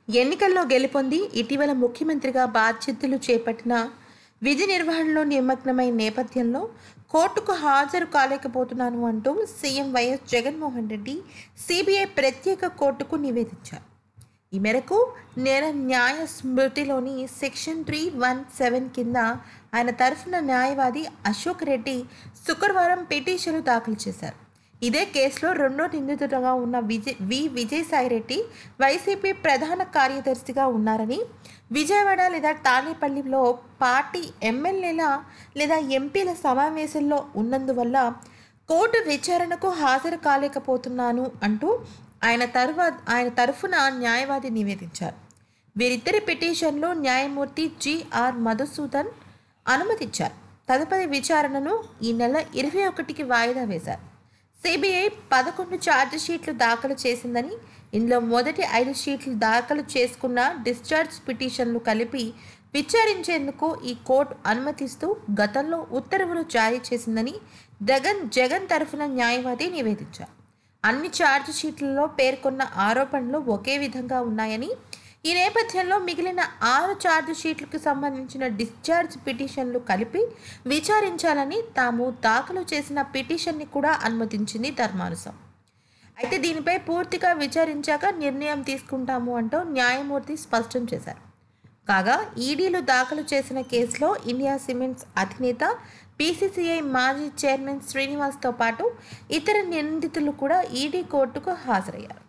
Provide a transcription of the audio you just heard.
ఎన్నికల్లో గెలుపొంది ఇటీవల ముఖ్యమంత్రిగా బాధ్యతలు చేపట్టిన విధి నిర్వహణలో నిమగ్నమై నేపథ్యంలో కోర్టుకు హాజరు కాలేకపోతున్నాను అంటూ CM YS Jaganmohan Reddy CBI ప్రత్యేక కోర్టుకు నివేదించారు ఈ మేరకు నేర న్యాయ స్మృతిలోని సెక్షన్ త్రీ వన్ సెవెన్ కింద ఆయన తరఫున న్యాయవాది అశోక్ రెడ్డి శుక్రవారం పిటిషన్లు దాఖలు చేశారు ఇదే కేసులో రెండో నిందితుడుగా ఉన్న విజయ్ వి విజయసాయిరెడ్డి వైసీపీ ప్రధాన కార్యదర్శిగా ఉన్నారని విజయవాడ లేదా తానేపల్లిలో పార్టీ ఎమ్మెల్యేల లేదా ఎంపీల సమావేశంలో ఉన్నందువల్ల కోర్టు విచారణకు హాజరు కాలేకపోతున్నాను అంటూ ఆయన తరువాత ఆయన తరఫున న్యాయవాది నివేదించారు వీరిద్దరి పిటిషన్లో న్యాయమూర్తి జిఆర్ మధుసూదన్ అనుమతిచ్చారు తదుపరి విచారణను ఈ నెల ఇరవై ఒకటికి వాయిదా వేశారు సిబిఐ పదకొండు ఛార్జ్ షీట్లు దాఖలు చేసిందని ఇందులో మొదటి ఐదు షీట్లు దాఖలు చేసుకున్న డిశ్చార్జ్ పిటిషన్లు కలిపి విచారించేందుకు ఈ కోర్టు అనుమతిస్తూ గతంలో ఉత్తర్వులు జారీ చేసిందని జగన్ జగన్ తరఫున న్యాయవాది నివేదించారు అన్ని ఛార్జ్ షీట్లలో పేర్కొన్న ఆరోపణలు ఒకే విధంగా ఉన్నాయని ఈ నేపథ్యంలో మిగిలిన ఆరు ఛార్జ్ షీట్లకు సంబంధించిన డిశ్చార్జ్ పిటిషన్లు కలిపి విచారించాలని తాము దాఖలు చేసిన పిటిషన్ని కూడా అనుమతించింది ధర్మానుసం అయితే దీనిపై పూర్తిగా విచారించాక నిర్ణయం తీసుకుంటాము అంటూ న్యాయమూర్తి స్పష్టం చేశారు కాగా ఈడీలు దాఖలు చేసిన కేసులో ఇండియా సిమెంట్స్ అధినేత పీసీసీఐ మాజీ చైర్మన్ శ్రీనివాస్తో పాటు ఇతర నిందితులు కూడా ఈడీ కోర్టుకు హాజరయ్యారు